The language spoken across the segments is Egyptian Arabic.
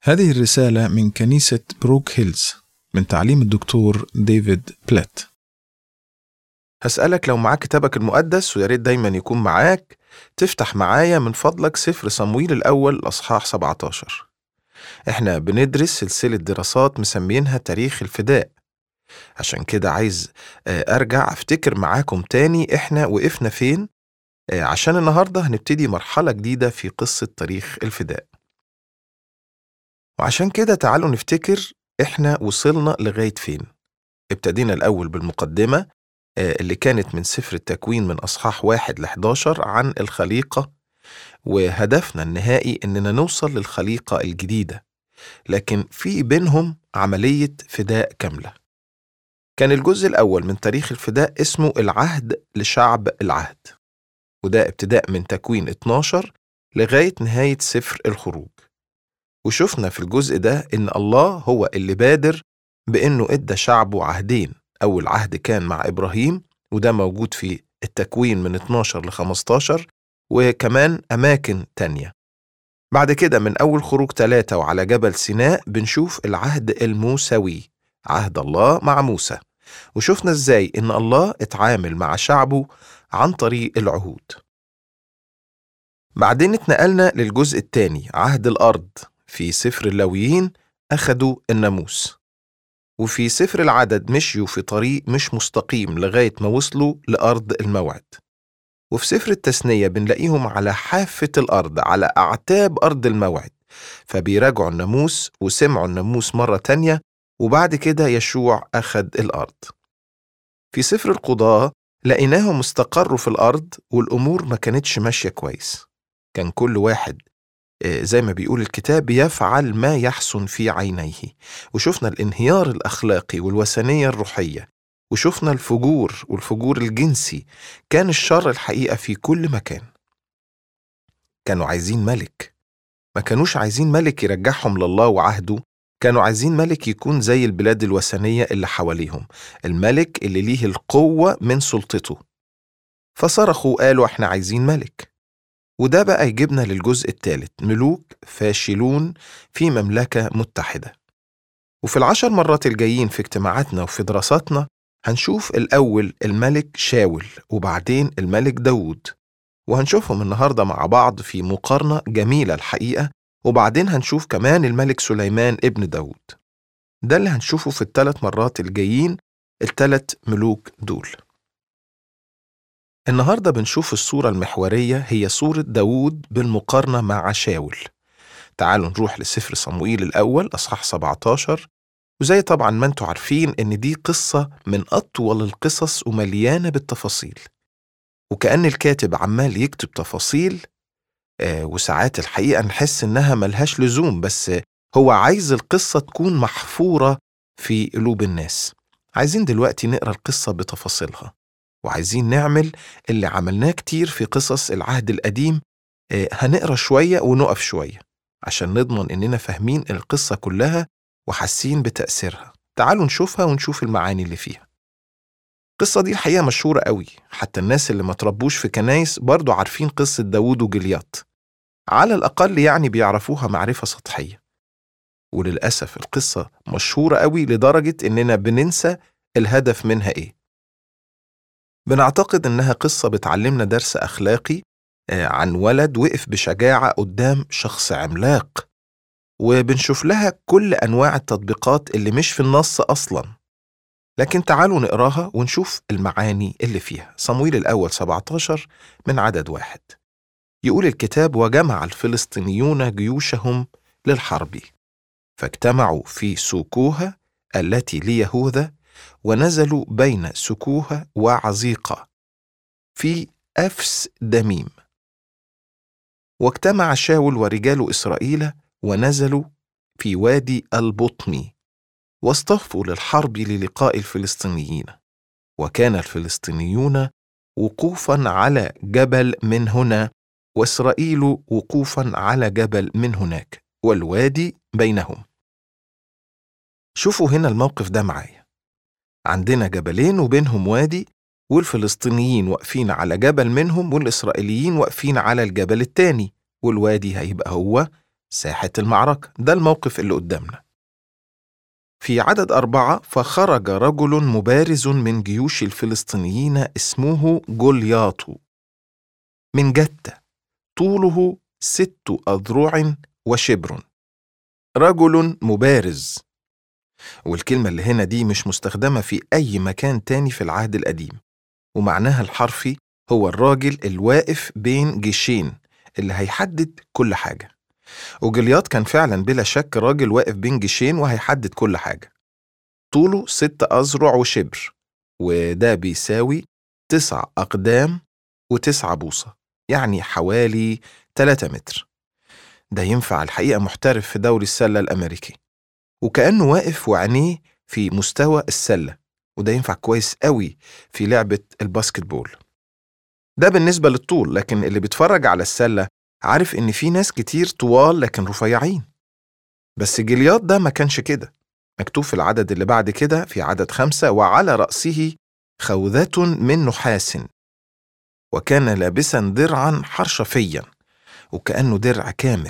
هذه الرسالة من كنيسة بروك هيلز من تعليم الدكتور ديفيد بلات هسألك لو معاك كتابك المقدس ويا ريت دايما يكون معاك تفتح معايا من فضلك سفر صمويل الأول الأصحاح 17 احنا بندرس سلسلة دراسات مسمينها تاريخ الفداء عشان كده عايز آه، أرجع أفتكر معاكم تاني احنا وقفنا فين آه، عشان النهاردة هنبتدي مرحلة جديدة في قصة تاريخ الفداء وعشان كده تعالوا نفتكر احنا وصلنا لغاية فين ابتدينا الأول بالمقدمة آه، اللي كانت من سفر التكوين من أصحاح واحد ل 11 عن الخليقة وهدفنا النهائي إننا نوصل للخليقة الجديدة لكن في بينهم عملية فداء كاملة كان الجزء الأول من تاريخ الفداء اسمه العهد لشعب العهد وده ابتداء من تكوين 12 لغاية نهاية سفر الخروج وشفنا في الجزء ده إن الله هو اللي بادر بإنه إدى شعبه عهدين أول عهد كان مع إبراهيم وده موجود في التكوين من 12 ل 15 وكمان أماكن تانية بعد كده من أول خروج ثلاثة وعلى جبل سيناء بنشوف العهد الموسوي عهد الله مع موسى وشفنا إزاي إن الله اتعامل مع شعبه عن طريق العهود بعدين اتنقلنا للجزء الثاني عهد الأرض في سفر اللاويين أخدوا الناموس وفي سفر العدد مشيوا في طريق مش مستقيم لغاية ما وصلوا لأرض الموعد وفي سفر التثنية بنلاقيهم على حافة الأرض على أعتاب أرض الموعد فبيراجعوا الناموس وسمعوا الناموس مرة تانية وبعد كده يشوع أخد الأرض في سفر القضاة لقيناهم استقروا في الأرض والأمور ما كانتش ماشية كويس كان كل واحد آه، زي ما بيقول الكتاب يفعل ما يحسن في عينيه وشفنا الانهيار الأخلاقي والوثنية الروحية وشفنا الفجور والفجور الجنسي كان الشر الحقيقة في كل مكان كانوا عايزين ملك ما كانوش عايزين ملك يرجعهم لله وعهده كانوا عايزين ملك يكون زي البلاد الوثنية اللي حواليهم الملك اللي ليه القوة من سلطته فصرخوا قالوا احنا عايزين ملك وده بقى يجيبنا للجزء الثالث ملوك فاشلون في مملكة متحدة وفي العشر مرات الجايين في اجتماعاتنا وفي دراساتنا هنشوف الأول الملك شاول وبعدين الملك داود وهنشوفهم النهاردة مع بعض في مقارنة جميلة الحقيقة وبعدين هنشوف كمان الملك سليمان ابن داود ده اللي هنشوفه في الثلاث مرات الجايين الثلاث ملوك دول النهاردة بنشوف الصورة المحورية هي صورة داود بالمقارنة مع شاول تعالوا نروح لسفر صموئيل الأول أصحاح 17 وزي طبعا ما انتوا عارفين إن دي قصة من أطول القصص ومليانة بالتفاصيل وكأن الكاتب عمال يكتب تفاصيل آه وساعات الحقيقة نحس إنها ملهاش لزوم بس هو عايز القصة تكون محفورة في قلوب الناس عايزين دلوقتي نقرأ القصة بتفاصيلها وعايزين نعمل اللي عملناه كتير في قصص العهد القديم آه، هنقرا شوية ونقف شوية عشان نضمن إننا فاهمين القصة كلها وحاسين بتأثيرها تعالوا نشوفها ونشوف المعاني اللي فيها القصة دي الحقيقة مشهورة قوي حتى الناس اللي ما تربوش في كنايس برضو عارفين قصة داوود وجلياط على الأقل يعني بيعرفوها معرفة سطحية وللأسف القصة مشهورة قوي لدرجة إننا بننسى الهدف منها إيه بنعتقد إنها قصة بتعلمنا درس أخلاقي آه، عن ولد وقف بشجاعة قدام شخص عملاق وبنشوف لها كل أنواع التطبيقات اللي مش في النص أصلا لكن تعالوا نقراها ونشوف المعاني اللي فيها صمويل الأول 17 من عدد واحد يقول الكتاب وجمع الفلسطينيون جيوشهم للحرب فاجتمعوا في سوكوها التي ليهوذا ونزلوا بين سكوها وعزيقة في أفس دميم واجتمع شاول ورجال إسرائيل ونزلوا في وادي البطمي واصطفوا للحرب للقاء الفلسطينيين وكان الفلسطينيون وقوفا على جبل من هنا واسرائيل وقوفا على جبل من هناك والوادي بينهم شوفوا هنا الموقف ده معايا عندنا جبلين وبينهم وادي والفلسطينيين واقفين على جبل منهم والإسرائيليين واقفين على الجبل التاني والوادي هيبقى هو ساحة المعركة ده الموقف اللي قدامنا في عدد أربعة فخرج رجل مبارز من جيوش الفلسطينيين اسمه جولياطو من جتة طوله ست أذرع وشبر رجل مبارز والكلمة اللي هنا دي مش مستخدمة في أي مكان تاني في العهد القديم ومعناها الحرفي هو الراجل الواقف بين جيشين اللي هيحدد كل حاجة وجلياط كان فعلا بلا شك راجل واقف بين جيشين وهيحدد كل حاجة طوله ست أذرع وشبر وده بيساوي تسع أقدام وتسعة بوصة يعني حوالي 3 متر ده ينفع الحقيقة محترف في دوري السلة الأمريكي وكأنه واقف وعينيه في مستوى السلة وده ينفع كويس قوي في لعبة الباسكت بول ده بالنسبة للطول لكن اللي بيتفرج على السلة عارف إن في ناس كتير طوال لكن رفيعين بس جلياط ده ما كانش كده مكتوب في العدد اللي بعد كده في عدد خمسة وعلى رأسه خوذة من نحاس وكان لابسا درعا حرشفيا وكأنه درع كامل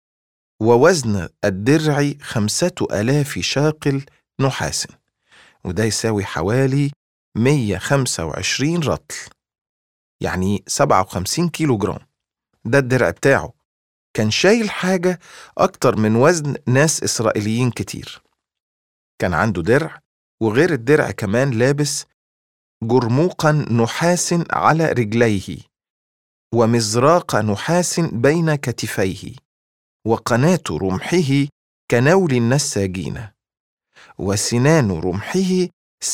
ووزن الدرع خمسة آلاف شاقل نحاس وده يساوي حوالي 125 رطل يعني 57 كيلو جرام ده الدرع بتاعه كان شايل حاجة أكتر من وزن ناس إسرائيليين كتير كان عنده درع وغير الدرع كمان لابس جرموقا نحاس على رجليه ومزراق نحاس بين كتفيه وقناة رمحه كنول النساجين وسنان رمحه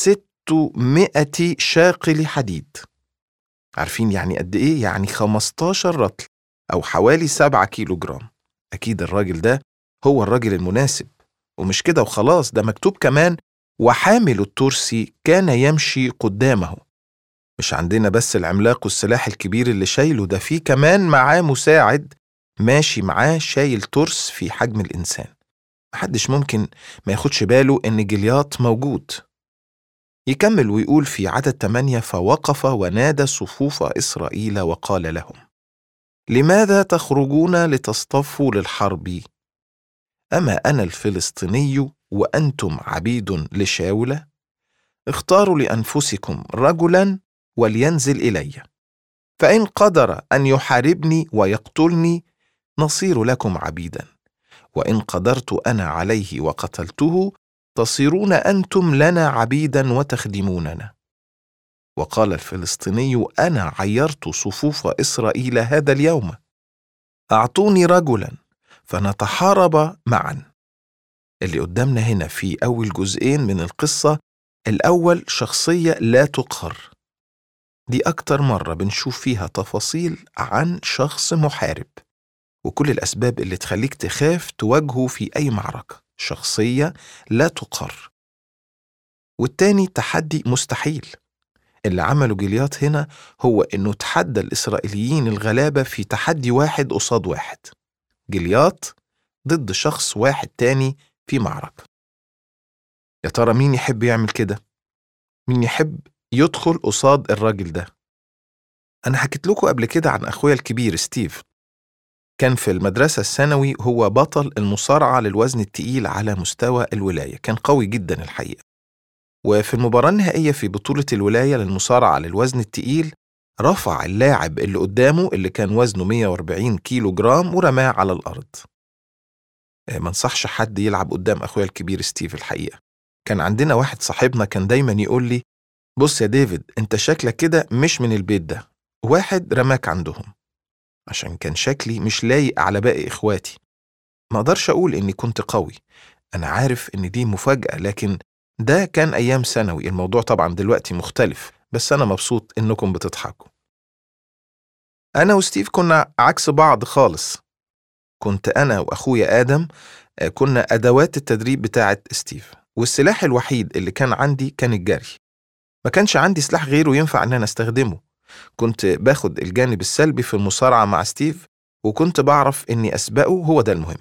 ستمائة شاقل حديد عارفين يعني قد إيه؟ يعني 15 رطل أو حوالي 7 كيلو جرام أكيد الراجل ده هو الراجل المناسب ومش كده وخلاص ده مكتوب كمان وحامل الترسي كان يمشي قدامه مش عندنا بس العملاق والسلاح الكبير اللي شايله ده فيه كمان معاه مساعد ماشي معاه شايل ترس في حجم الإنسان محدش ممكن ما ياخدش باله إن جلياط موجود يكمل ويقول في عدد 8 فوقف ونادى صفوف إسرائيل وقال لهم لماذا تخرجون لتصطفوا للحرب أما أنا الفلسطيني وأنتم عبيد لشاولة اختاروا لأنفسكم رجلا ولينزل إلي فإن قدر أن يحاربني ويقتلني نصير لكم عبيدا وإن قدرت أنا عليه وقتلته تصيرون انتم لنا عبيدا وتخدموننا وقال الفلسطيني انا عيرت صفوف اسرائيل هذا اليوم اعطوني رجلا فنتحارب معا اللي قدامنا هنا في اول جزئين من القصه الاول شخصيه لا تقهر دي اكتر مره بنشوف فيها تفاصيل عن شخص محارب وكل الاسباب اللي تخليك تخاف تواجهه في اي معركه شخصية لا تقر والتاني تحدي مستحيل اللي عمله جليات هنا هو إنه تحدى الإسرائيليين الغلابة في تحدي واحد قصاد واحد جليات ضد شخص واحد تاني في معركة يا ترى مين يحب يعمل كده؟ مين يحب يدخل قصاد الراجل ده؟ أنا حكيت لكم قبل كده عن أخويا الكبير ستيف كان في المدرسة الثانوي هو بطل المصارعة للوزن التقيل على مستوى الولاية كان قوي جدا الحقيقة وفي المباراة النهائية في بطولة الولاية للمصارعة للوزن التقيل رفع اللاعب اللي قدامه اللي كان وزنه 140 كيلو جرام ورماه على الأرض ما انصحش حد يلعب قدام أخويا الكبير ستيف الحقيقة كان عندنا واحد صاحبنا كان دايما يقول لي بص يا ديفيد انت شكلك كده مش من البيت ده واحد رماك عندهم عشان كان شكلي مش لايق على باقي إخواتي ما أقدرش أقول إني كنت قوي أنا عارف إن دي مفاجأة لكن ده كان أيام ثانوي الموضوع طبعا دلوقتي مختلف بس أنا مبسوط إنكم بتضحكوا أنا وستيف كنا عكس بعض خالص كنت أنا وأخويا آدم كنا أدوات التدريب بتاعة ستيف والسلاح الوحيد اللي كان عندي كان الجري ما كانش عندي سلاح غيره ينفع إن أنا أستخدمه كنت باخد الجانب السلبي في المصارعة مع ستيف وكنت بعرف إني أسبقه هو ده المهم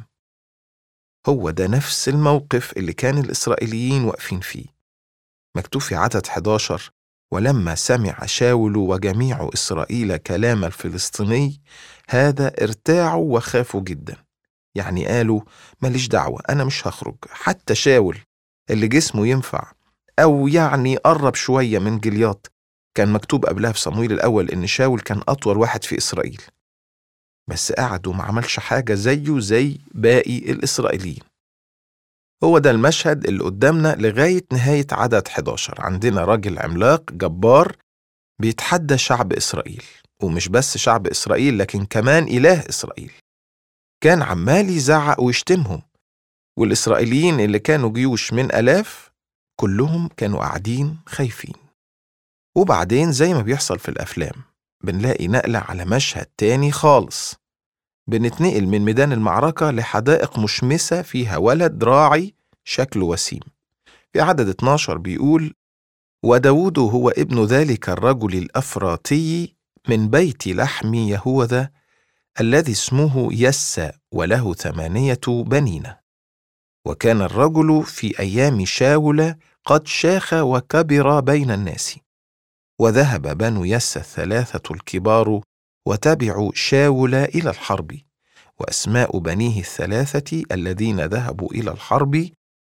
هو ده نفس الموقف اللي كان الإسرائيليين واقفين فيه مكتوب في عدد 11 ولما سمع شاول وجميع إسرائيل كلام الفلسطيني هذا ارتاعوا وخافوا جدا يعني قالوا ماليش دعوة أنا مش هخرج حتى شاول اللي جسمه ينفع أو يعني قرب شوية من جلياط كان مكتوب قبلها في صمويل الأول إن شاول كان أطول واحد في إسرائيل بس قعد وما عملش حاجة زيه زي باقي الإسرائيليين هو ده المشهد اللي قدامنا لغاية نهاية عدد 11 عندنا راجل عملاق جبار بيتحدى شعب إسرائيل ومش بس شعب إسرائيل لكن كمان إله إسرائيل كان عمال يزعق ويشتمهم والإسرائيليين اللي كانوا جيوش من ألاف كلهم كانوا قاعدين خايفين وبعدين زي ما بيحصل في الأفلام بنلاقي نقلة على مشهد تاني خالص بنتنقل من ميدان المعركة لحدائق مشمسة فيها ولد راعي شكله وسيم في عدد 12 بيقول وداود هو ابن ذلك الرجل الأفراطي من بيت لحم يهوذا الذي اسمه يسى وله ثمانية بنين وكان الرجل في أيام شاول قد شاخ وكبر بين الناس وذهب بنو يسى الثلاثة الكبار وتبعوا شاول إلى الحرب وأسماء بنيه الثلاثة الذين ذهبوا إلى الحرب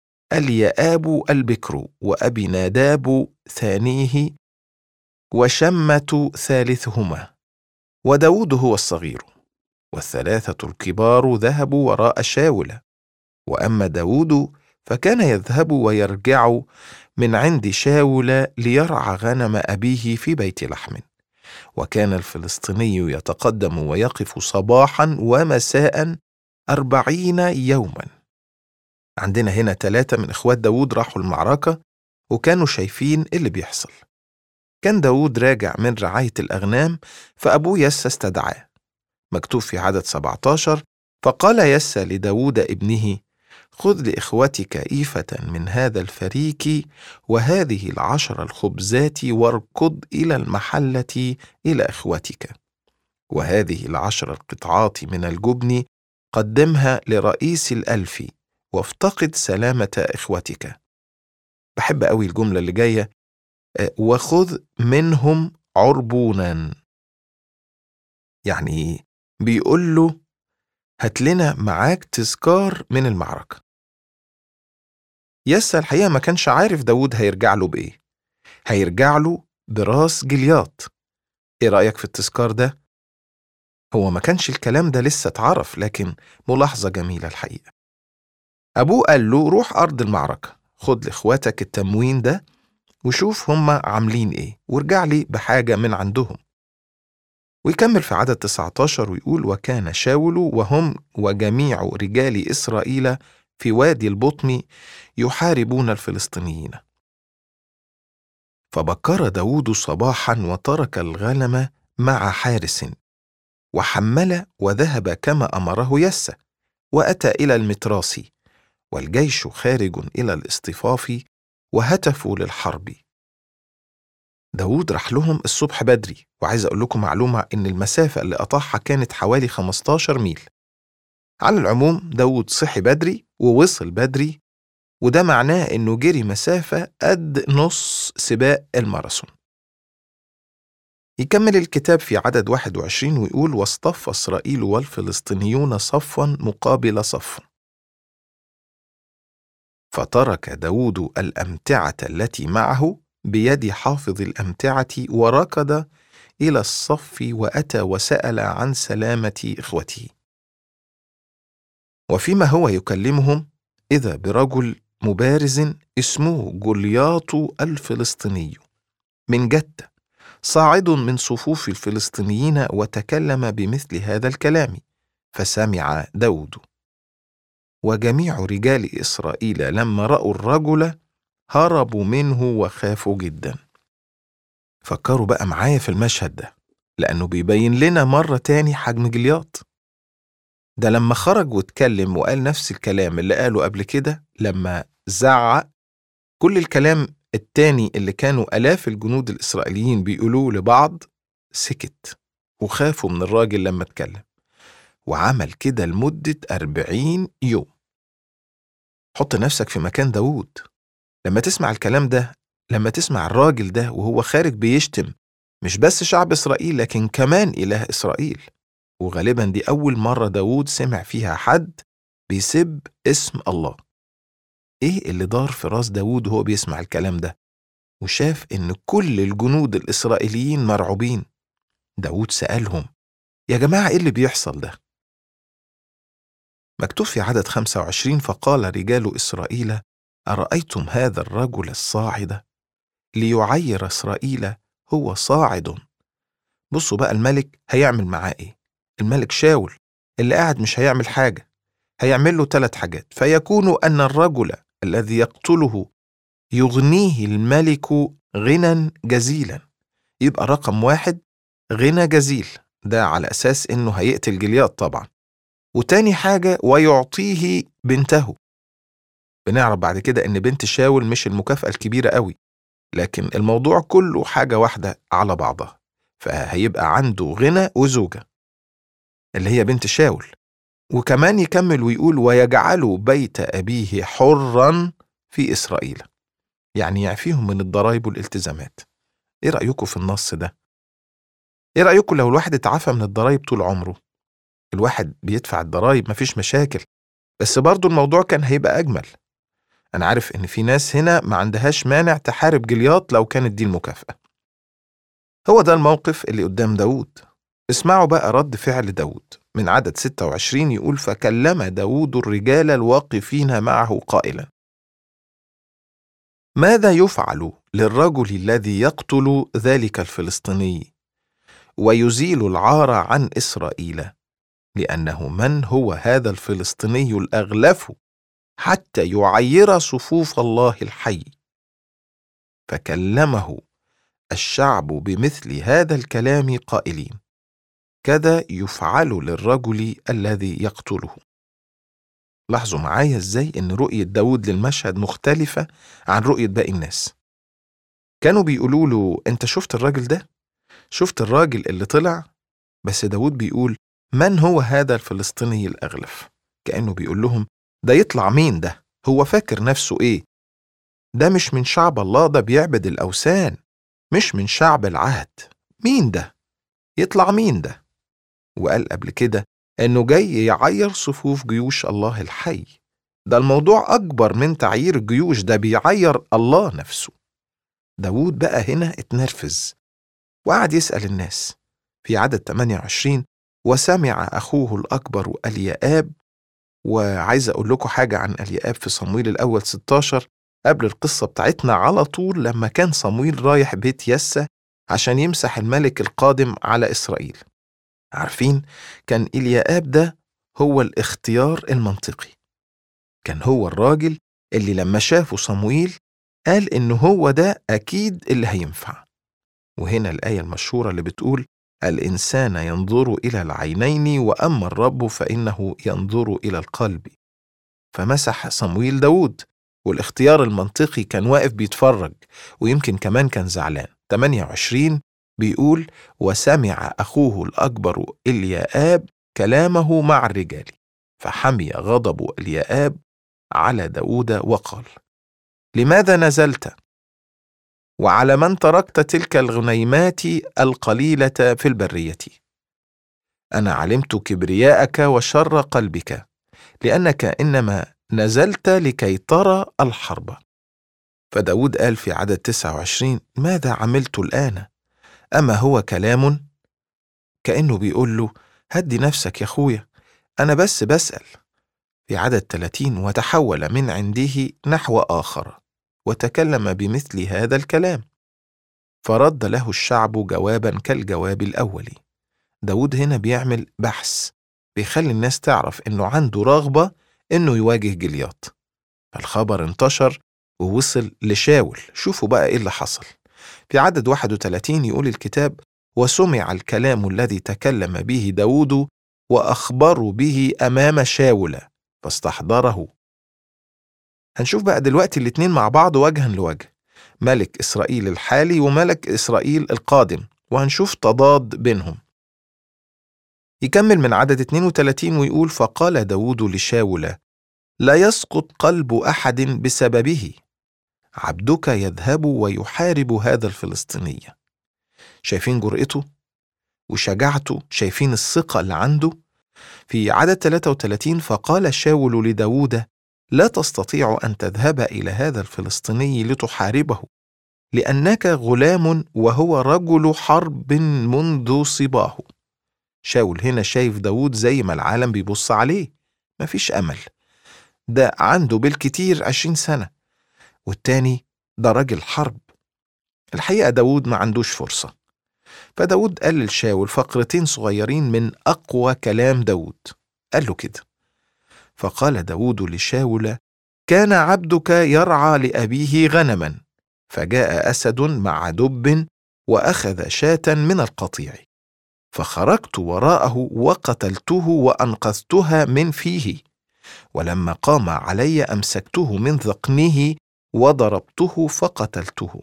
اليآب البكر وأبي ناداب ثانيه وشمة ثالثهما وداود هو الصغير والثلاثة الكبار ذهبوا وراء شاول وأما داود فكان يذهب ويرجع من عند شاول ليرعى غنم أبيه في بيت لحم وكان الفلسطيني يتقدم ويقف صباحا ومساء أربعين يوما عندنا هنا ثلاثة من إخوات داود راحوا المعركة وكانوا شايفين اللي بيحصل كان داود راجع من رعاية الأغنام فأبوه يسى استدعاه مكتوب في عدد 17 فقال يسى لداود ابنه خذ لإخوتك إيفة من هذا الفريك وهذه العشر الخبزات واركض إلى المحلة إلى إخوتك وهذه العشر القطعات من الجبن قدمها لرئيس الألف وافتقد سلامة إخوتك بحب قوي الجملة اللي جاية وخذ منهم عربونا يعني بيقول له هات لنا معاك تذكار من المعركة يسا الحقيقة ما كانش عارف داود هيرجع له بإيه هيرجع له براس جلياط إيه رأيك في التذكار ده؟ هو ما كانش الكلام ده لسه اتعرف لكن ملاحظة جميلة الحقيقة أبوه قال له روح أرض المعركة خد لإخواتك التموين ده وشوف هما عاملين إيه وارجع لي بحاجة من عندهم ويكمل في عدد 19 ويقول وكان شاول وهم وجميع رجال إسرائيل في وادي البطن يحاربون الفلسطينيين فبكر داود صباحا وترك الغنم مع حارس وحمل وذهب كما أمره يسى وأتى إلى المتراس والجيش خارج إلى الاصطفاف وهتفوا للحرب داود راح لهم الصبح بدري وعايز أقول لكم معلومة إن المسافة اللي قطعها كانت حوالي 15 ميل على العموم داود صحي بدري ووصل بدري وده معناه إنه جري مسافة قد نص سباق الماراثون يكمل الكتاب في عدد 21 ويقول واصطف إسرائيل والفلسطينيون صفا مقابل صف فترك داود الأمتعة التي معه بيد حافظ الأمتعة وركض إلى الصف وأتى وسأل عن سلامة إخوته. وفيما هو يكلمهم إذا برجل مبارز اسمه جولياط الفلسطيني من جدة صاعد من صفوف الفلسطينيين وتكلم بمثل هذا الكلام فسمع داود وجميع رجال إسرائيل لما رأوا الرجل هربوا منه وخافوا جدا فكروا بقى معايا في المشهد ده لأنه بيبين لنا مرة تاني حجم جلياط ده لما خرج واتكلم وقال نفس الكلام اللي قاله قبل كده لما زعق كل الكلام التاني اللي كانوا آلاف الجنود الإسرائيليين بيقولوه لبعض سكت وخافوا من الراجل لما اتكلم وعمل كده لمدة أربعين يوم حط نفسك في مكان داوود لما تسمع الكلام ده لما تسمع الراجل ده وهو خارج بيشتم مش بس شعب إسرائيل لكن كمان إله إسرائيل وغالبا دي أول مرة داوود سمع فيها حد بيسب اسم الله ايه اللي دار في راس داود وهو بيسمع الكلام ده وشاف ان كل الجنود الاسرائيليين مرعوبين داود سألهم يا جماعة ايه اللي بيحصل ده مكتوب في عدد 25 فقال رجال إسرائيل أرأيتم هذا الرجل الصاعد ليعير إسرائيل هو صاعد بصوا بقى الملك هيعمل معاه إيه الملك شاول اللي قاعد مش هيعمل حاجة هيعمل له ثلاث حاجات فيكون أن الرجل الذي يقتله يغنيه الملك غنى جزيلا يبقى رقم واحد غنى جزيل ده على أساس إنه هيقتل جليات طبعا وتاني حاجة ويعطيه بنته بنعرف بعد كده إن بنت شاول مش المكافأة الكبيرة قوي لكن الموضوع كله حاجة واحدة على بعضها فهيبقى عنده غنى وزوجة اللي هي بنت شاول وكمان يكمل ويقول ويجعل بيت أبيه حرا في إسرائيل يعني يعفيهم من الضرائب والالتزامات إيه رأيكم في النص ده؟ إيه رأيكم لو الواحد اتعافى من الضرائب طول عمره؟ الواحد بيدفع الضرائب مفيش مشاكل بس برضو الموضوع كان هيبقى أجمل أنا عارف إن في ناس هنا ما عندهاش مانع تحارب جلياط لو كانت دي المكافأة هو ده الموقف اللي قدام داود اسمعوا بقى رد فعل داود من عدد 26 يقول فكلم داود الرجال الواقفين معه قائلا ماذا يفعل للرجل الذي يقتل ذلك الفلسطيني ويزيل العار عن اسرائيل لانه من هو هذا الفلسطيني الاغلف حتى يعير صفوف الله الحي فكلمه الشعب بمثل هذا الكلام قائلين كذا يفعل للرجل الذي يقتله لاحظوا معايا ازاي ان رؤية داود للمشهد مختلفة عن رؤية باقي الناس كانوا بيقولوا له انت شفت الراجل ده شفت الراجل اللي طلع بس داود بيقول من هو هذا الفلسطيني الأغلف كأنه بيقول لهم ده يطلع مين ده هو فاكر نفسه ايه ده مش من شعب الله ده بيعبد الأوثان مش من شعب العهد مين ده يطلع مين ده وقال قبل كده انه جاي يعير صفوف جيوش الله الحي ده الموضوع اكبر من تعيير الجيوش ده بيعير الله نفسه داود بقى هنا اتنرفز وقعد يسأل الناس في عدد 28 وسمع أخوه الأكبر اليآب وعايز أقول لكم حاجة عن اليآب في صمويل الأول 16 قبل القصة بتاعتنا على طول لما كان صمويل رايح بيت يسة عشان يمسح الملك القادم على إسرائيل عارفين كان إليآب ده هو الاختيار المنطقي كان هو الراجل اللي لما شافه صمويل قال إنه هو ده أكيد اللي هينفع وهنا الآية المشهورة اللي بتقول الإنسان ينظر إلى العينين وأما الرب فإنه ينظر إلى القلب فمسح صمويل داود والاختيار المنطقي كان واقف بيتفرج ويمكن كمان كان زعلان 28 بيقول وسمع أخوه الأكبر الياآب كلامه مع الرجال فحمي غضب الياآب على داود وقال لماذا نزلت وعلى من تركت تلك الغنيمات القليلة في البرية أنا علمت كبرياءك وشر قلبك لأنك إنما نزلت لكي ترى الحرب فداود قال في عدد 29 ماذا عملت الآن؟ أما هو كلام كأنه بيقول له هدي نفسك يا أخويا أنا بس بسأل في عدد 30 وتحول من عنده نحو آخر وتكلم بمثل هذا الكلام فرد له الشعب جوابا كالجواب الأول داود هنا بيعمل بحث بيخلي الناس تعرف إنه عنده رغبة إنه يواجه جلياط فالخبر انتشر ووصل لشاول شوفوا بقى إيه اللي حصل في عدد 31 يقول الكتاب وسمع الكلام الذي تكلم به داود وأخبروا به أمام شاول فاستحضره هنشوف بقى دلوقتي الاتنين مع بعض وجها لوجه ملك إسرائيل الحالي وملك إسرائيل القادم وهنشوف تضاد بينهم يكمل من عدد 32 ويقول فقال داود لشاول لا يسقط قلب أحد بسببه عبدك يذهب ويحارب هذا الفلسطيني شايفين جرأته وشجاعته شايفين الثقة اللي عنده في عدد 33 فقال شاول لداود لا تستطيع أن تذهب إلى هذا الفلسطيني لتحاربه لأنك غلام وهو رجل حرب منذ صباه شاول هنا شايف داود زي ما العالم بيبص عليه مفيش أمل ده عنده بالكتير عشرين سنة والتاني ده راجل حرب الحقيقة داود ما عندوش فرصة فداود قال لشاول فقرتين صغيرين من أقوى كلام داود قال له كده فقال داود لشاول كان عبدك يرعى لأبيه غنما فجاء أسد مع دب وأخذ شاة من القطيع فخرجت وراءه وقتلته وأنقذتها من فيه ولما قام علي أمسكته من ذقنه وضربته فقتلته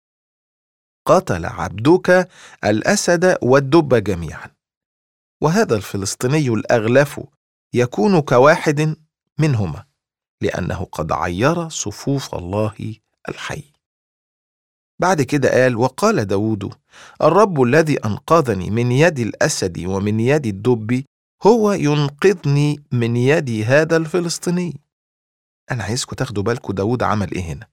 قتل عبدك الاسد والدب جميعا وهذا الفلسطيني الاغلف يكون كواحد منهما لانه قد عير صفوف الله الحي بعد كده قال وقال داود الرب الذي انقذني من يد الاسد ومن يد الدب هو ينقذني من يد هذا الفلسطيني انا عايزكم تاخدوا بالكم داود عمل ايه هنا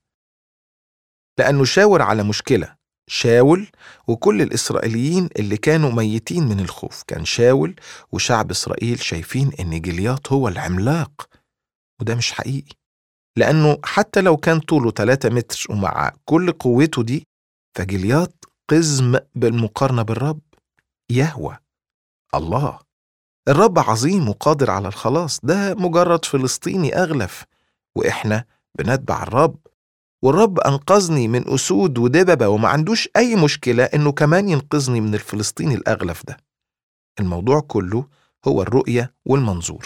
لانه شاور على مشكله شاول وكل الإسرائيليين اللي كانوا ميتين من الخوف كان شاول وشعب إسرائيل شايفين إن جلياط هو العملاق وده مش حقيقي لأنه حتى لو كان طوله 3 متر ومع كل قوته دي فجلياط قزم بالمقارنة بالرب يهوى الله الرب عظيم وقادر على الخلاص ده مجرد فلسطيني أغلف وإحنا بنتبع الرب والرب أنقذني من أسود ودببة وما عندوش أي مشكلة إنه كمان ينقذني من الفلسطيني الأغلف ده الموضوع كله هو الرؤية والمنظور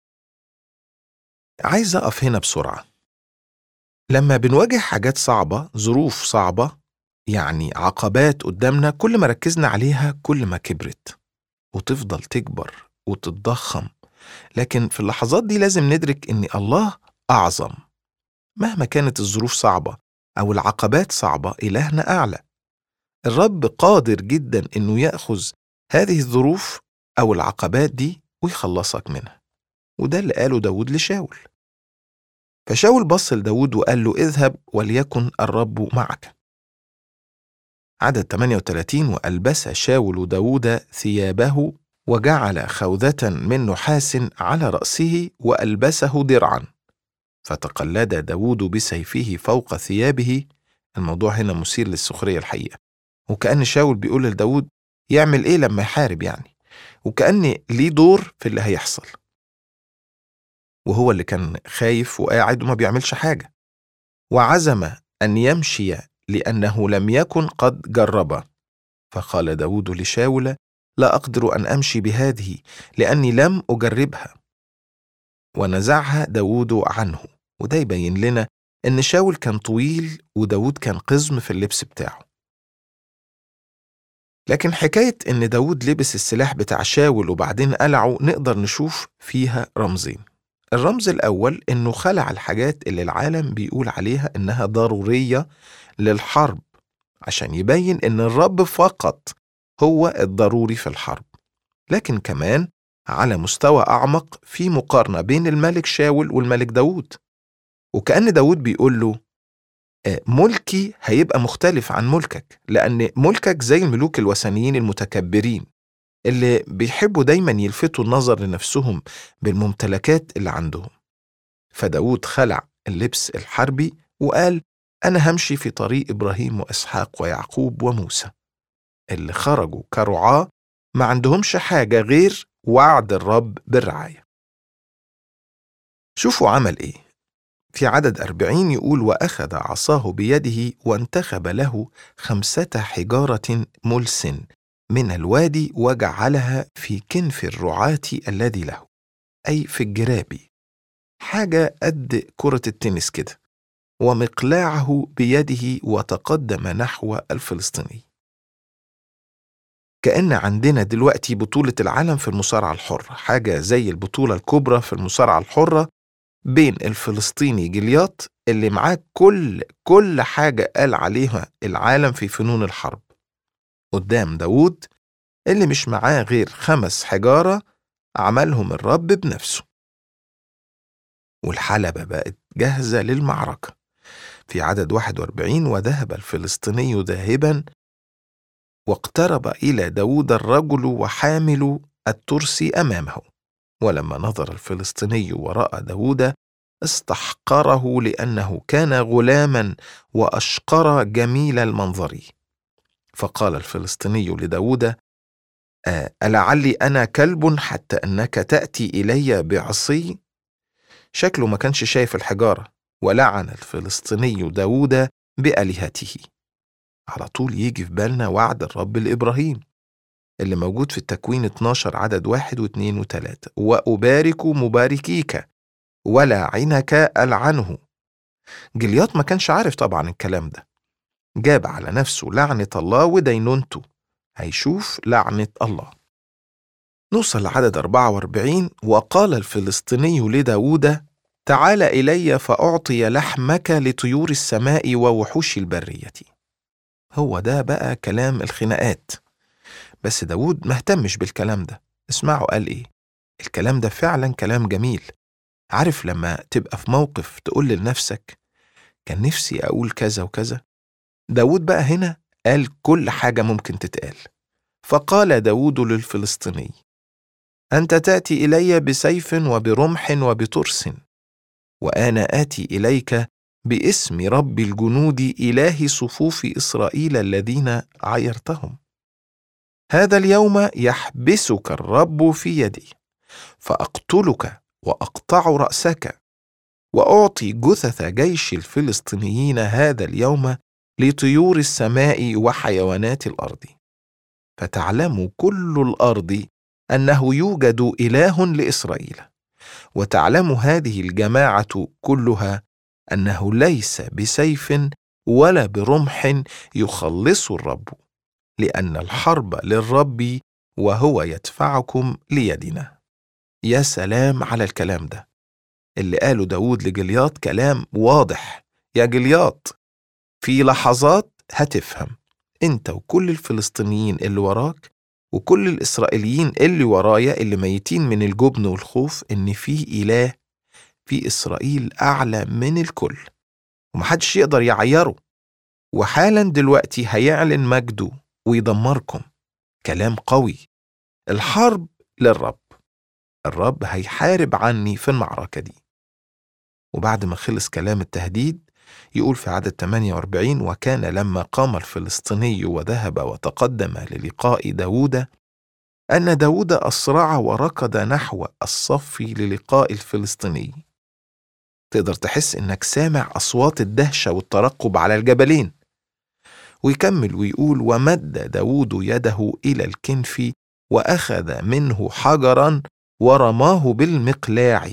عايز أقف هنا بسرعة لما بنواجه حاجات صعبة ظروف صعبة يعني عقبات قدامنا كل ما ركزنا عليها كل ما كبرت وتفضل تكبر وتتضخم لكن في اللحظات دي لازم ندرك إن الله أعظم مهما كانت الظروف صعبة أو العقبات صعبة إلهنا أعلى الرب قادر جدا إنه يأخذ هذه الظروف أو العقبات دي ويخلصك منها وده اللي قاله داود لشاول فشاول بص لداود وقال له اذهب وليكن الرب معك عدد 38 وألبس شاول داود ثيابه وجعل خوذة من نحاس على رأسه وألبسه درعا فتقلد داود بسيفه فوق ثيابه الموضوع هنا مثير للسخرية الحقيقة وكأن شاول بيقول لداود يعمل إيه لما يحارب يعني وكأن ليه دور في اللي هيحصل وهو اللي كان خايف وقاعد وما بيعملش حاجة وعزم أن يمشي لأنه لم يكن قد جرب فقال داود لشاول لا أقدر أن أمشي بهذه لأني لم أجربها ونزعها داود عنه وده يبين لنا إن شاول كان طويل وداود كان قزم في اللبس بتاعه لكن حكاية إن داود لبس السلاح بتاع شاول وبعدين قلعه نقدر نشوف فيها رمزين الرمز الأول إنه خلع الحاجات اللي العالم بيقول عليها إنها ضرورية للحرب عشان يبين إن الرب فقط هو الضروري في الحرب لكن كمان على مستوى أعمق في مقارنة بين الملك شاول والملك داود وكأن داود بيقول له ملكي هيبقى مختلف عن ملكك لأن ملكك زي الملوك الوثنيين المتكبرين اللي بيحبوا دايما يلفتوا النظر لنفسهم بالممتلكات اللي عندهم فداود خلع اللبس الحربي وقال أنا همشي في طريق إبراهيم وإسحاق ويعقوب وموسى اللي خرجوا كرعاة ما عندهمش حاجة غير وعد الرب بالرعاية شوفوا عمل إيه في عدد أربعين يقول وأخذ عصاه بيده وانتخب له خمسة حجارة ملس من الوادي وجعلها في كنف الرعاة الذي له أي في الجرابي حاجة قد كرة التنس كده ومقلاعه بيده وتقدم نحو الفلسطيني كأن عندنا دلوقتي بطولة العالم في المصارعة الحرة حاجة زي البطولة الكبرى في المصارعة الحرة بين الفلسطيني جلياط اللي معاه كل كل حاجة قال عليها العالم في فنون الحرب قدام داوود اللي مش معاه غير خمس حجارة عملهم الرب بنفسه والحلبة بقت جاهزة للمعركة في عدد 41 وذهب الفلسطيني ذاهبا واقترب إلى داود الرجل وحامل الترس أمامه ولما نظر الفلسطيني ورأى داود استحقره لأنه كان غلاما وأشقر جميل المنظر فقال الفلسطيني لداود ألعلي أنا كلب حتى أنك تأتي إلي بعصي؟ شكله ما كانش شايف الحجارة ولعن الفلسطيني داود بآلهته على طول يجي في بالنا وعد الرب لإبراهيم اللي موجود في التكوين 12 عدد واحد واثنين وثلاثة وأبارك مباركيك ولا عينك ألعنه جليات ما كانش عارف طبعا الكلام ده جاب على نفسه لعنة الله ودينونته هيشوف لعنة الله نوصل لعدد 44 وقال الفلسطيني لداود تعال إلي فأعطي لحمك لطيور السماء ووحوش البرية هو ده بقى كلام الخناقات بس داود ما اهتمش بالكلام ده اسمعوا قال ايه الكلام ده فعلا كلام جميل عارف لما تبقى في موقف تقول لنفسك كان نفسي أقول كذا وكذا داود بقى هنا قال كل حاجة ممكن تتقال فقال داود للفلسطيني أنت تأتي إلي بسيف وبرمح وبترس وأنا آتي إليك باسم رب الجنود إله صفوف إسرائيل الذين عيرتهم هذا اليوم يحبسك الرب في يدي فأقتلك وأقطع رأسك وأعطي جثث جيش الفلسطينيين هذا اليوم لطيور السماء وحيوانات الأرض فتعلم كل الأرض أنه يوجد إله لإسرائيل وتعلم هذه الجماعة كلها أنه ليس بسيف ولا برمح يخلص الرب لأن الحرب للرب وهو يدفعكم ليدنا يا سلام على الكلام ده اللي قاله داود لجلياط كلام واضح يا جلياط في لحظات هتفهم انت وكل الفلسطينيين اللي وراك وكل الإسرائيليين اللي ورايا اللي ميتين من الجبن والخوف إن في إله في إسرائيل أعلى من الكل ومحدش يقدر يعيره وحالا دلوقتي هيعلن مجده ويدمركم كلام قوي الحرب للرب الرب هيحارب عني في المعركة دي وبعد ما خلص كلام التهديد يقول في عدد 48 وكان لما قام الفلسطيني وذهب وتقدم للقاء داود أن داود أسرع وركض نحو الصف للقاء الفلسطيني تقدر تحس إنك سامع أصوات الدهشة والترقب على الجبلين ويكمل ويقول ومد داود يده إلى الكنف وأخذ منه حجرا ورماه بالمقلاع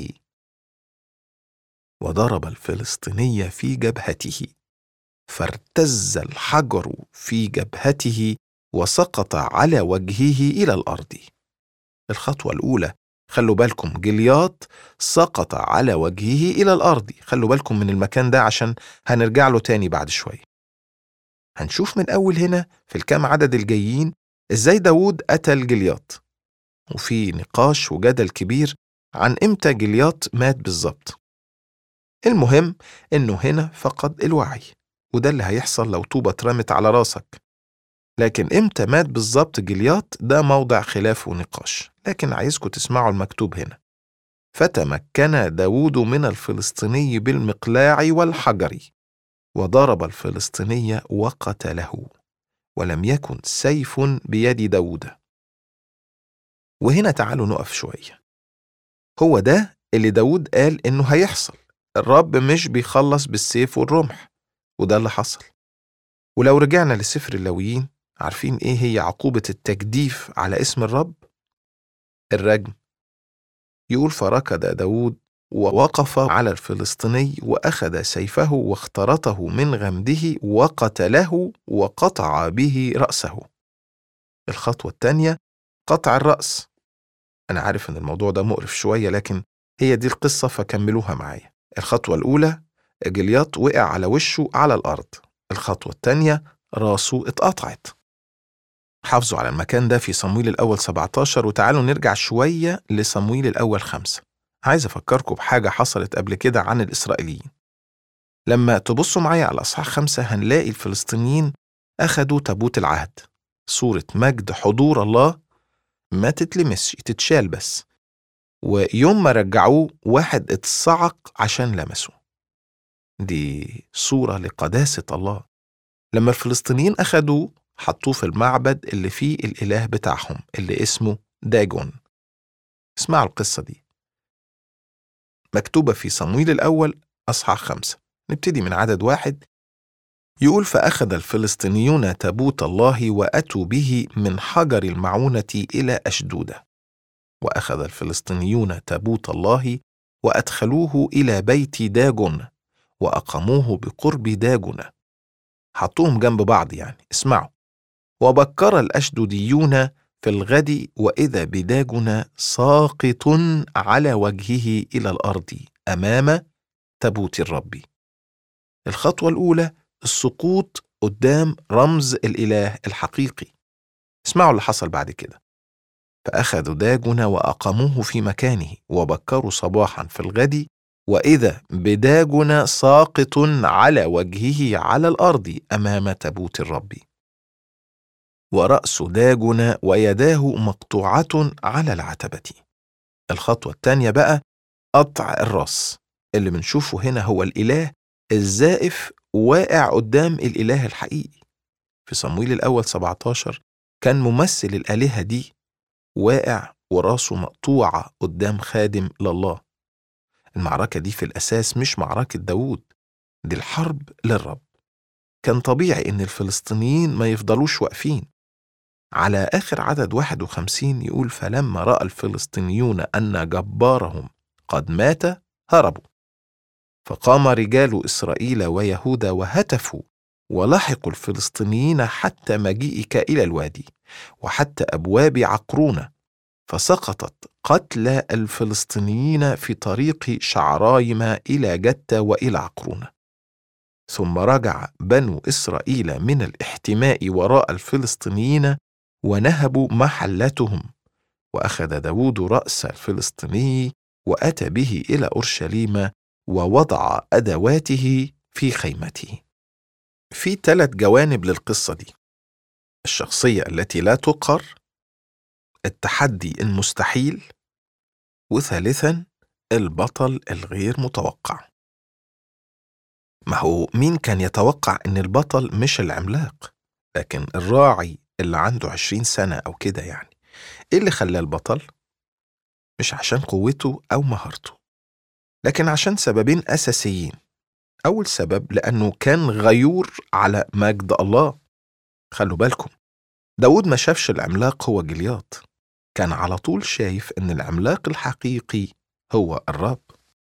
وضرب الفلسطيني في جبهته فارتز الحجر في جبهته وسقط على وجهه الى الارض الخطوه الاولى خلوا بالكم جلياط سقط على وجهه الى الارض خلوا بالكم من المكان ده عشان هنرجع له تاني بعد شويه هنشوف من اول هنا في الكام عدد الجايين ازاي داود قتل جلياط وفي نقاش وجدل كبير عن امتى جلياط مات بالظبط المهم إنه هنا فقد الوعي وده اللي هيحصل لو طوبة اترمت على راسك لكن إمتى مات بالظبط جلياط ده موضع خلاف ونقاش لكن عايزكم تسمعوا المكتوب هنا فتمكن داود من الفلسطيني بالمقلاع والحجر وضرب الفلسطيني وقتله ولم يكن سيف بيد داود وهنا تعالوا نقف شوية هو ده اللي داود قال إنه هيحصل الرب مش بيخلص بالسيف والرمح وده اللي حصل ولو رجعنا لسفر اللاويين عارفين ايه هي عقوبة التجديف على اسم الرب؟ الرجم يقول فركض داود ووقف على الفلسطيني وأخذ سيفه واخترطه من غمده وقتله وقطع به رأسه الخطوة الثانية قطع الرأس أنا عارف إن الموضوع ده مقرف شوية لكن هي دي القصة فكملوها معايا الخطوة الأولى جلياط وقع على وشه على الأرض الخطوة التانية راسه اتقطعت حافظوا على المكان ده في صمويل الأول 17 وتعالوا نرجع شوية لصمويل الأول 5 عايز أفكركم بحاجة حصلت قبل كده عن الإسرائيليين لما تبصوا معايا على أصحاح خمسة هنلاقي الفلسطينيين أخدوا تابوت العهد صورة مجد حضور الله ما تتلمسش تتشال بس ويوم ما رجعوه واحد اتصعق عشان لمسه دي صورة لقداسة الله لما الفلسطينيين أخدوه حطوه في المعبد اللي فيه الإله بتاعهم اللي اسمه داجون اسمعوا القصة دي مكتوبة في صمويل الأول أصحاح خمسة نبتدي من عدد واحد يقول فأخذ الفلسطينيون تابوت الله وأتوا به من حجر المعونة إلى أشدودة وأخذ الفلسطينيون تابوت الله وأدخلوه إلى بيت داجون وأقاموه بقرب داجون حطوهم جنب بعض يعني اسمعوا وبكر الأشدوديون في الغد وإذا بداجن ساقط على وجهه إلى الأرض أمام تابوت الرب الخطوة الأولى السقوط قدام رمز الإله الحقيقي اسمعوا اللي حصل بعد كده فأخذوا داجن وأقاموه في مكانه وبكروا صباحا في الغد وإذا بداجن ساقط على وجهه على الأرض أمام تابوت الرب ورأس داجن ويداه مقطوعة على العتبة الخطوة الثانية بقى قطع الراس اللي بنشوفه هنا هو الإله الزائف واقع قدام الإله الحقيقي في صمويل الأول 17 كان ممثل الآلهة دي واقع وراسه مقطوعة قدام خادم لله المعركة دي في الأساس مش معركة داوود دي الحرب للرب كان طبيعي إن الفلسطينيين ما يفضلوش واقفين على آخر عدد 51 يقول فلما رأى الفلسطينيون أن جبارهم قد مات هربوا فقام رجال إسرائيل ويهوذا وهتفوا ولحقوا الفلسطينيين حتى مجيئك إلى الوادي وحتى أبواب عقرونة فسقطت قتلى الفلسطينيين في طريق شعرايم إلى جتة وإلى عقرونة ثم رجع بنو إسرائيل من الاحتماء وراء الفلسطينيين ونهبوا محلتهم وأخذ داود رأس الفلسطيني وأتى به إلى أورشليم ووضع أدواته في خيمته في ثلاث جوانب للقصة دي الشخصية التي لا تقهر التحدي المستحيل وثالثا البطل الغير متوقع ما هو مين كان يتوقع ان البطل مش العملاق لكن الراعي اللي عنده عشرين سنة أو كده يعني إيه اللي خلاه البطل؟ مش عشان قوته أو مهارته لكن عشان سببين أساسيين أول سبب لأنه كان غيور على مجد الله خلوا بالكم داود ما شافش العملاق هو جلياط كان على طول شايف إن العملاق الحقيقي هو الرب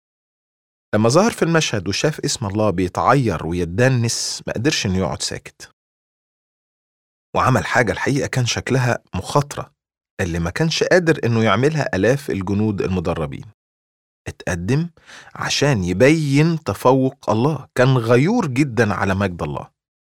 لما ظهر في المشهد وشاف اسم الله بيتعير ويتدنس ما قدرش إنه يقعد ساكت وعمل حاجة الحقيقة كان شكلها مخاطرة اللي ما كانش قادر إنه يعملها آلاف الجنود المدربين اتقدم عشان يبين تفوق الله كان غيور جدا على مجد الله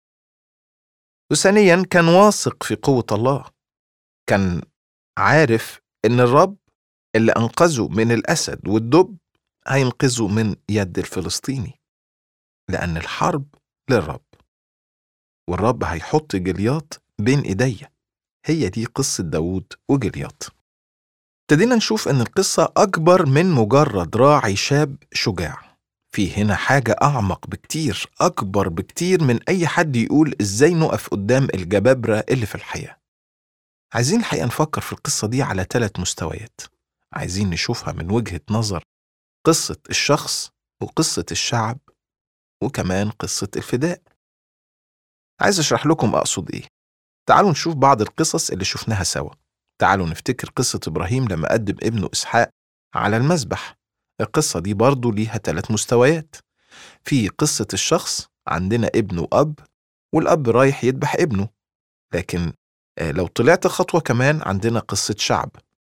وثانيا كان واثق في قوة الله كان عارف إن الرب اللي أنقذه من الأسد والدب هينقذه من يد الفلسطيني لأن الحرب للرب والرب هيحط جلياط بين إيديا هي دي قصة داوود وجلياط ابتدينا نشوف إن القصة أكبر من مجرد راعي شاب شجاع في هنا حاجة أعمق بكتير أكبر بكتير من أي حد يقول إزاي نقف قدام الجبابرة اللي في الحياة عايزين الحقيقة نفكر في القصة دي على ثلاث مستويات عايزين نشوفها من وجهة نظر قصة الشخص وقصة الشعب وكمان قصة الفداء عايز أشرح لكم أقصد إيه تعالوا نشوف بعض القصص اللي شفناها سوا تعالوا نفتكر قصة إبراهيم لما قدم ابنه إسحاق على المذبح القصة دي برضو ليها ثلاث مستويات في قصة الشخص عندنا ابن وأب والأب رايح يذبح ابنه لكن لو طلعت خطوة كمان عندنا قصة شعب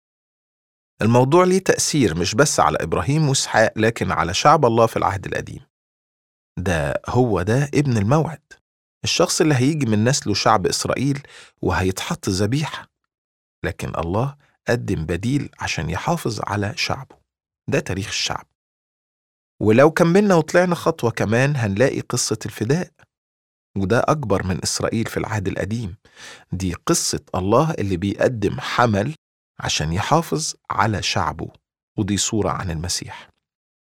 الموضوع ليه تأثير مش بس على إبراهيم وإسحاق لكن على شعب الله في العهد القديم ده هو ده ابن الموعد الشخص اللي هيجي من نسله شعب إسرائيل وهيتحط ذبيحة لكن الله قدم بديل عشان يحافظ على شعبه ده تاريخ الشعب ولو كملنا وطلعنا خطوة كمان هنلاقي قصة الفداء وده أكبر من إسرائيل في العهد القديم دي قصة الله اللي بيقدم حمل عشان يحافظ على شعبه ودي صورة عن المسيح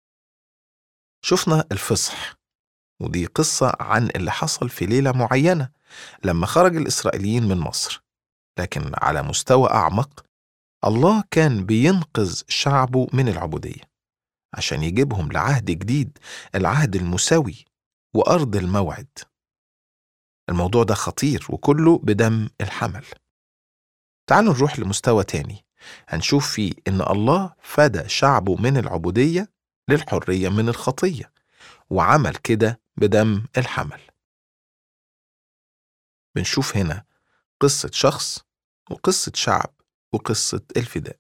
شفنا الفصح ودي قصة عن اللي حصل في ليلة معينة لما خرج الإسرائيليين من مصر لكن على مستوى أعمق الله كان بينقذ شعبه من العبودية عشان يجيبهم لعهد جديد العهد المساوي وأرض الموعد الموضوع ده خطير وكله بدم الحمل تعالوا نروح لمستوى تاني هنشوف فيه إن الله فدى شعبه من العبودية للحرية من الخطية وعمل كده بدم الحمل بنشوف هنا قصة شخص وقصة شعب وقصة الفداء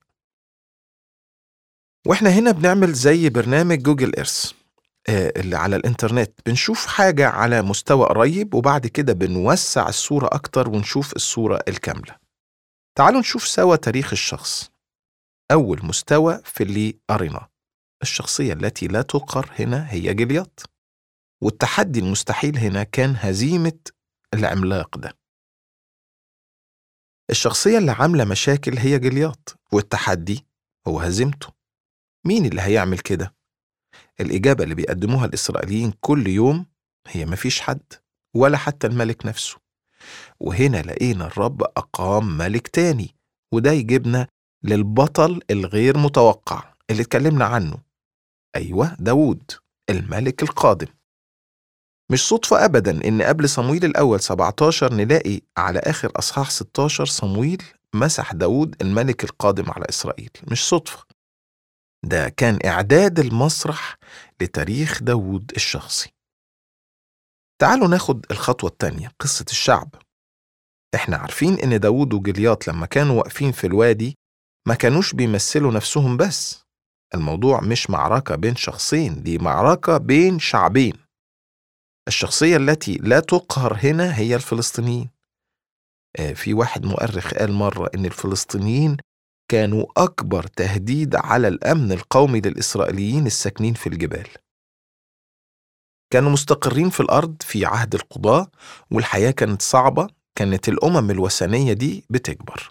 واحنا هنا بنعمل زي برنامج جوجل إيرث اللي على الإنترنت بنشوف حاجة على مستوى قريب وبعد كده بنوسع الصورة أكتر ونشوف الصورة الكاملة تعالوا نشوف سوا تاريخ الشخص أول مستوى في اللي قريناه الشخصية التي لا تقر هنا هي جليات والتحدي المستحيل هنا كان هزيمة العملاق ده الشخصية اللي عاملة مشاكل هي جليات والتحدي هو هزيمته مين اللي هيعمل كده؟ الإجابة اللي بيقدموها الإسرائيليين كل يوم هي مفيش حد ولا حتى الملك نفسه وهنا لقينا الرب أقام ملك تاني وده يجيبنا للبطل الغير متوقع اللي اتكلمنا عنه أيوة داوود الملك القادم مش صدفة أبدا إن قبل صمويل الأول 17 نلاقي على آخر أصحاح 16 صمويل مسح داود الملك القادم على إسرائيل مش صدفة ده كان إعداد المسرح لتاريخ داود الشخصي تعالوا ناخد الخطوة التانية قصة الشعب إحنا عارفين إن داود وجليات لما كانوا واقفين في الوادي ما كانوش بيمثلوا نفسهم بس الموضوع مش معركة بين شخصين دي معركة بين شعبين الشخصية التي لا تقهر هنا هي الفلسطينيين في واحد مؤرخ قال مرة إن الفلسطينيين كانوا أكبر تهديد على الأمن القومي للإسرائيليين الساكنين في الجبال كانوا مستقرين في الأرض في عهد القضاة والحياة كانت صعبة كانت الأمم الوثنية دي بتكبر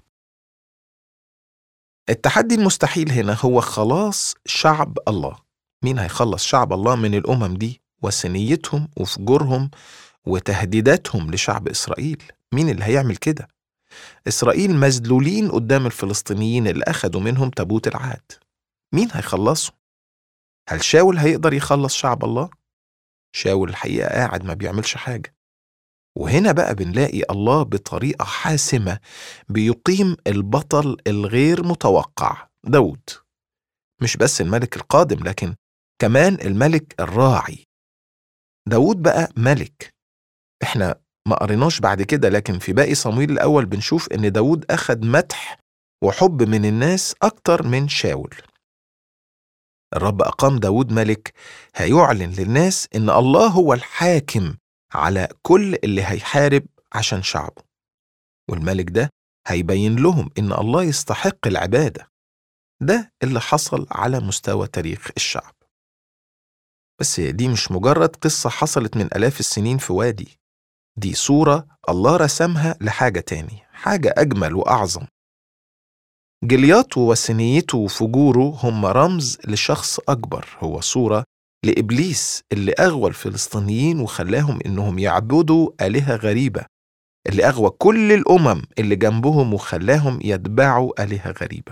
التحدي المستحيل هنا هو خلاص شعب الله مين هيخلص شعب الله من الأمم دي وثنيتهم وفجورهم وتهديداتهم لشعب إسرائيل مين اللي هيعمل كده إسرائيل مذلولين قدام الفلسطينيين اللي أخدوا منهم تابوت العهد مين هيخلصهم هل شاول هيقدر يخلص شعب الله شاول الحقيقة قاعد ما بيعملش حاجة وهنا بقى بنلاقي الله بطريقة حاسمة بيقيم البطل الغير متوقع داود مش بس الملك القادم لكن كمان الملك الراعي داود بقى ملك احنا ما قريناش بعد كده لكن في باقي صمويل الأول بنشوف إن داود أخد مدح وحب من الناس أكتر من شاول الرب أقام داود ملك هيعلن للناس إن الله هو الحاكم على كل اللي هيحارب عشان شعبه والملك ده هيبين لهم إن الله يستحق العبادة ده اللي حصل على مستوى تاريخ الشعب بس دي مش مجرد قصة حصلت من آلاف السنين في وادي دي صورة الله رسمها لحاجة تاني حاجة أجمل وأعظم جليات ووثنيته وفجوره هم رمز لشخص أكبر هو صورة لإبليس اللي أغوى الفلسطينيين وخلاهم إنهم يعبدوا آلهة غريبة اللي أغوى كل الأمم اللي جنبهم وخلاهم يتبعوا آلهة غريبة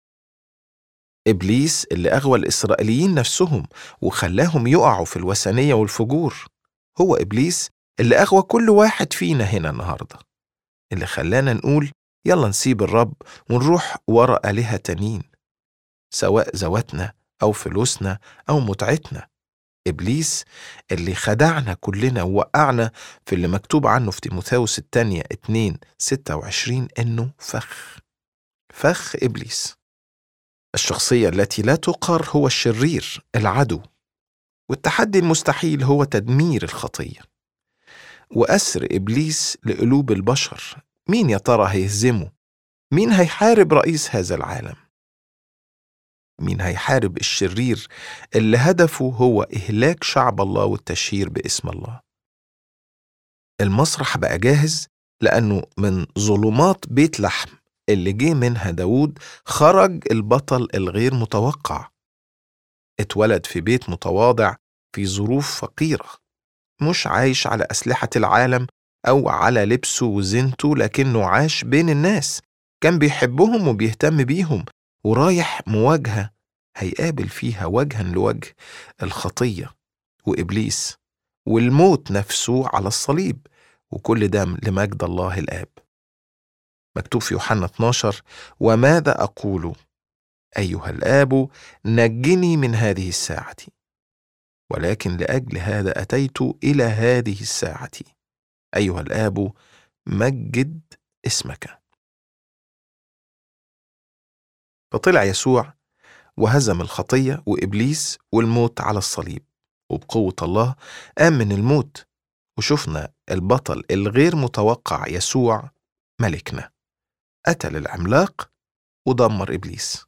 إبليس اللي أغوى الإسرائيليين نفسهم وخلاهم يقعوا في الوثنية والفجور هو إبليس اللي أغوى كل واحد فينا هنا النهاردة اللي خلانا نقول يلا نسيب الرب ونروح ورا آلهة تانيين سواء ذواتنا أو فلوسنا أو متعتنا إبليس اللي خدعنا كلنا ووقعنا في اللي مكتوب عنه في تيموثاوس الثانية 2 26 إنه فخ فخ إبليس الشخصية التي لا تقهر هو الشرير العدو والتحدي المستحيل هو تدمير الخطية وأسر إبليس لقلوب البشر مين يا ترى هيهزمه؟ مين هيحارب رئيس هذا العالم؟ مين هيحارب الشرير اللي هدفه هو إهلاك شعب الله والتشهير باسم الله؟ المسرح بقى جاهز لأنه من ظلمات بيت لحم اللي جه منها داود خرج البطل الغير متوقع اتولد في بيت متواضع في ظروف فقيرة مش عايش على أسلحة العالم أو على لبسه وزينته لكنه عاش بين الناس كان بيحبهم وبيهتم بيهم ورايح مواجهة هيقابل فيها وجها لوجه الخطية وإبليس والموت نفسه على الصليب وكل ده لمجد الله الآب مكتوب في يوحنا 12 وماذا أقول أيها الآب نجني من هذه الساعة ولكن لأجل هذا أتيت إلى هذه الساعة أيها الآب مجد اسمك فطلع يسوع وهزم الخطية وإبليس والموت على الصليب وبقوة الله قام من الموت وشفنا البطل الغير متوقع يسوع ملكنا قتل العملاق ودمر إبليس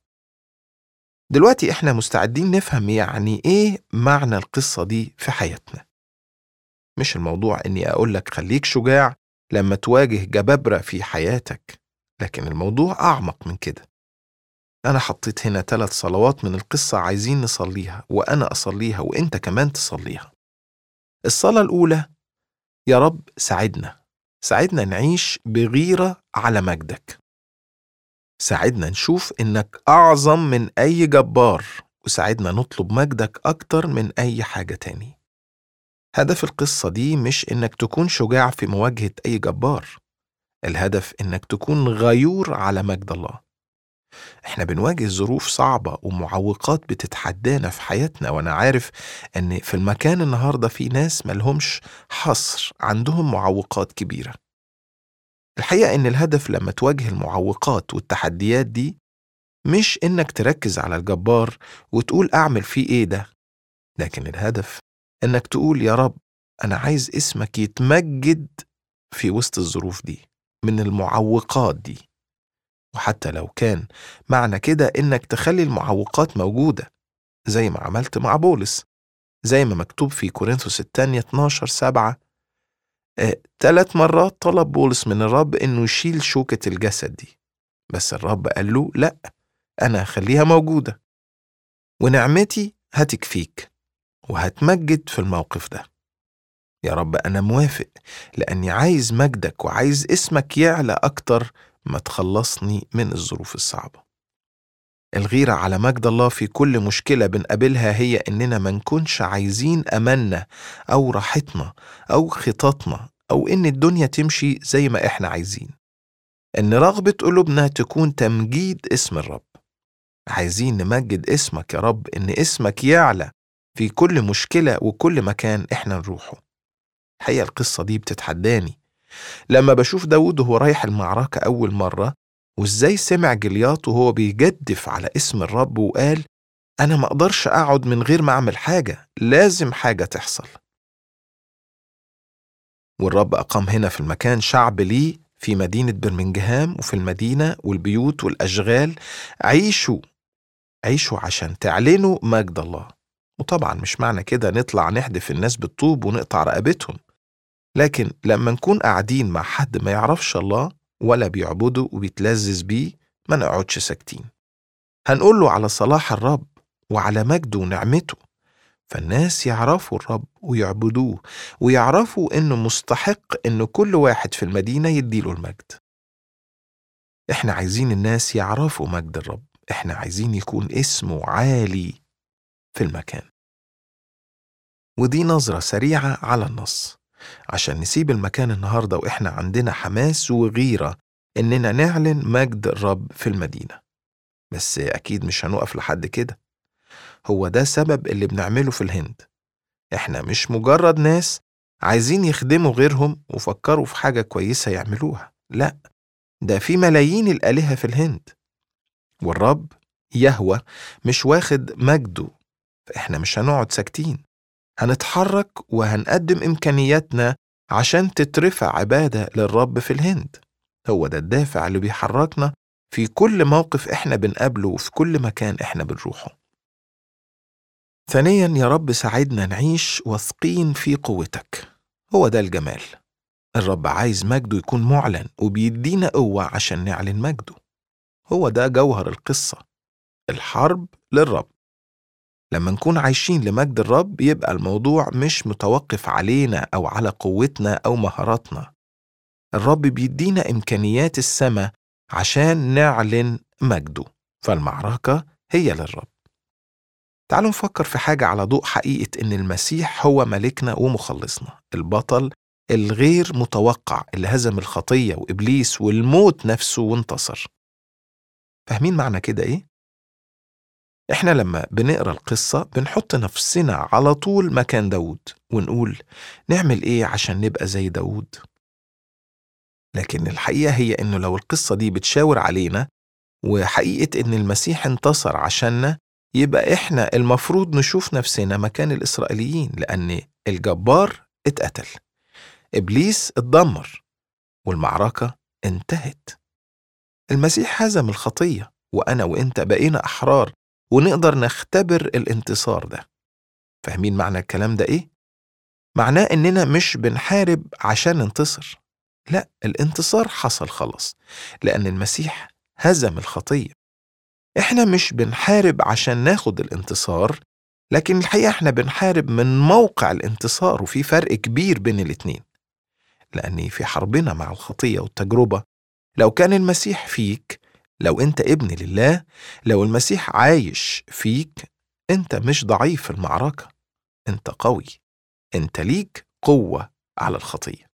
دلوقتي إحنا مستعدين نفهم يعني إيه معنى القصة دي في حياتنا مش الموضوع إني أقول لك خليك شجاع لما تواجه جبابرة في حياتك لكن الموضوع أعمق من كده أنا حطيت هنا ثلاث صلوات من القصة عايزين نصليها وأنا أصليها وإنت كمان تصليها الصلاة الأولى يا رب ساعدنا ساعدنا نعيش بغيرة على مجدك ساعدنا نشوف إنك أعظم من أي جبار وساعدنا نطلب مجدك أكتر من أي حاجة تاني هدف القصة دي مش إنك تكون شجاع في مواجهة أي جبار الهدف إنك تكون غيور على مجد الله احنا بنواجه ظروف صعبة ومعوقات بتتحدانا في حياتنا وانا عارف ان في المكان النهاردة في ناس ملهمش حصر عندهم معوقات كبيرة الحقيقة ان الهدف لما تواجه المعوقات والتحديات دي مش انك تركز على الجبار وتقول اعمل فيه ايه ده لكن الهدف انك تقول يا رب انا عايز اسمك يتمجد في وسط الظروف دي من المعوقات دي وحتى لو كان معنى كده إنك تخلي المعوقات موجودة زي ما عملت مع بولس زي ما مكتوب في كورنثوس الثانية 12 سبعة آه، ثلاث مرات طلب بولس من الرب إنه يشيل شوكة الجسد دي بس الرب قال له لأ أنا هخليها موجودة ونعمتي هتكفيك وهتمجد في الموقف ده يا رب أنا موافق لأني عايز مجدك وعايز اسمك يعلى أكتر ما تخلصني من الظروف الصعبة الغيرة على مجد الله في كل مشكلة بنقابلها هي إننا ما نكونش عايزين أملنا أو راحتنا أو خططنا أو إن الدنيا تمشي زي ما إحنا عايزين إن رغبة قلوبنا تكون تمجيد اسم الرب عايزين نمجد اسمك يا رب إن اسمك يعلى في كل مشكلة وكل مكان إحنا نروحه الحقيقة القصة دي بتتحداني لما بشوف داود وهو رايح المعركة أول مرة وإزاي سمع جلياط وهو بيجدف على اسم الرب وقال أنا ما أقدرش أقعد من غير ما أعمل حاجة لازم حاجة تحصل والرب أقام هنا في المكان شعب ليه في مدينة برمنجهام وفي المدينة والبيوت والأشغال عيشوا عيشوا عشان تعلنوا مجد الله وطبعا مش معنى كده نطلع نحدف الناس بالطوب ونقطع رقبتهم لكن لما نكون قاعدين مع حد ما يعرفش الله ولا بيعبده وبيتلذذ بيه ما نقعدش ساكتين هنقول له على صلاح الرب وعلى مجده ونعمته فالناس يعرفوا الرب ويعبدوه ويعرفوا انه مستحق انه كل واحد في المدينة يديله المجد احنا عايزين الناس يعرفوا مجد الرب احنا عايزين يكون اسمه عالي في المكان ودي نظرة سريعة على النص عشان نسيب المكان النهارده واحنا عندنا حماس وغيره اننا نعلن مجد الرب في المدينه بس اكيد مش هنقف لحد كده هو ده سبب اللي بنعمله في الهند احنا مش مجرد ناس عايزين يخدموا غيرهم وفكروا في حاجه كويسه يعملوها لا ده في ملايين الالهه في الهند والرب يهوى مش واخد مجده فاحنا مش هنقعد ساكتين هنتحرك وهنقدم إمكانياتنا عشان تترفع عبادة للرب في الهند هو ده الدافع اللي بيحركنا في كل موقف احنا بنقابله وفي كل مكان احنا بنروحه ثانيا يا رب ساعدنا نعيش واثقين في قوتك هو ده الجمال الرب عايز مجده يكون معلن وبيدينا قوة عشان نعلن مجده هو ده جوهر القصة الحرب للرب لما نكون عايشين لمجد الرب يبقى الموضوع مش متوقف علينا أو على قوتنا أو مهاراتنا الرب بيدينا إمكانيات السماء عشان نعلن مجده فالمعركة هي للرب تعالوا نفكر في حاجة على ضوء حقيقة إن المسيح هو ملكنا ومخلصنا البطل الغير متوقع اللي هزم الخطية وإبليس والموت نفسه وانتصر فاهمين معنى كده إيه؟ إحنا لما بنقرأ القصة بنحط نفسنا على طول مكان داود ونقول نعمل إيه عشان نبقى زي داود؟ لكن الحقيقة هي إنه لو القصة دي بتشاور علينا وحقيقة إن المسيح انتصر عشاننا يبقى إحنا المفروض نشوف نفسنا مكان الإسرائيليين لأن الجبار اتقتل إبليس اتدمر والمعركة انتهت المسيح هزم الخطية وأنا وإنت بقينا أحرار ونقدر نختبر الانتصار ده فاهمين معنى الكلام ده إيه؟ معناه إننا مش بنحارب عشان ننتصر لا الانتصار حصل خلاص لأن المسيح هزم الخطية إحنا مش بنحارب عشان ناخد الانتصار لكن الحقيقة إحنا بنحارب من موقع الانتصار وفي فرق كبير بين الاتنين لأن في حربنا مع الخطية والتجربة لو كان المسيح فيك لو أنت ابن لله لو المسيح عايش فيك أنت مش ضعيف في المعركة أنت قوي أنت ليك قوة على الخطية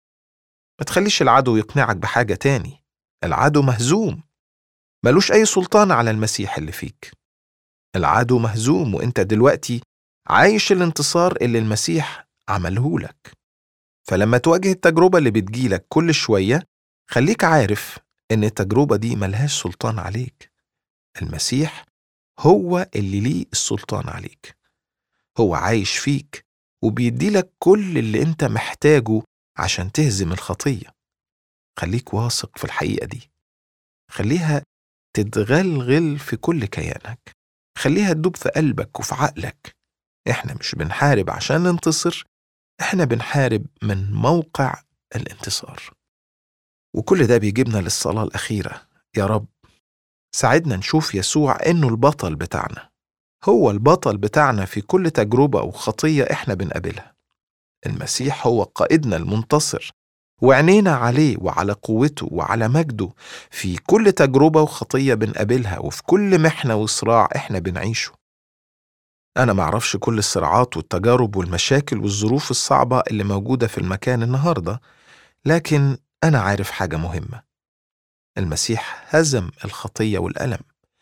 ما تخليش العدو يقنعك بحاجة تاني العدو مهزوم ملوش أي سلطان على المسيح اللي فيك العدو مهزوم وانت دلوقتي عايش الانتصار اللي المسيح عمله لك فلما تواجه التجربة اللي بتجيلك كل شوية خليك عارف إن التجربة دي ملهاش سلطان عليك المسيح هو اللي ليه السلطان عليك هو عايش فيك وبيديلك كل اللي انت محتاجه عشان تهزم الخطية خليك واثق في الحقيقة دي خليها تتغلغل في كل كيانك خليها تدوب في قلبك وفي عقلك احنا مش بنحارب عشان ننتصر احنا بنحارب من موقع الانتصار وكل ده بيجيبنا للصلاة الأخيرة يا رب ساعدنا نشوف يسوع إنه البطل بتاعنا هو البطل بتاعنا في كل تجربة أو خطية إحنا بنقابلها المسيح هو قائدنا المنتصر وعينينا عليه وعلى قوته وعلى مجده في كل تجربة وخطية بنقابلها وفي كل محنة وصراع إحنا بنعيشه أنا معرفش كل الصراعات والتجارب والمشاكل والظروف الصعبة اللي موجودة في المكان النهاردة لكن أنا عارف حاجة مهمة المسيح هزم الخطية والألم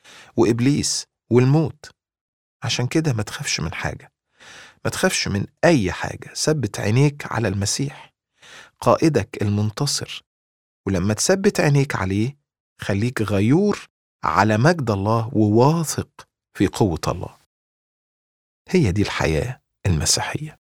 وإبليس والموت عشان كده ما تخافش من حاجة ما تخافش من أي حاجة ثبت عينيك على المسيح قائدك المنتصر ولما تثبت عينيك عليه خليك غيور على مجد الله وواثق في قوة الله هي دي الحياة المسيحية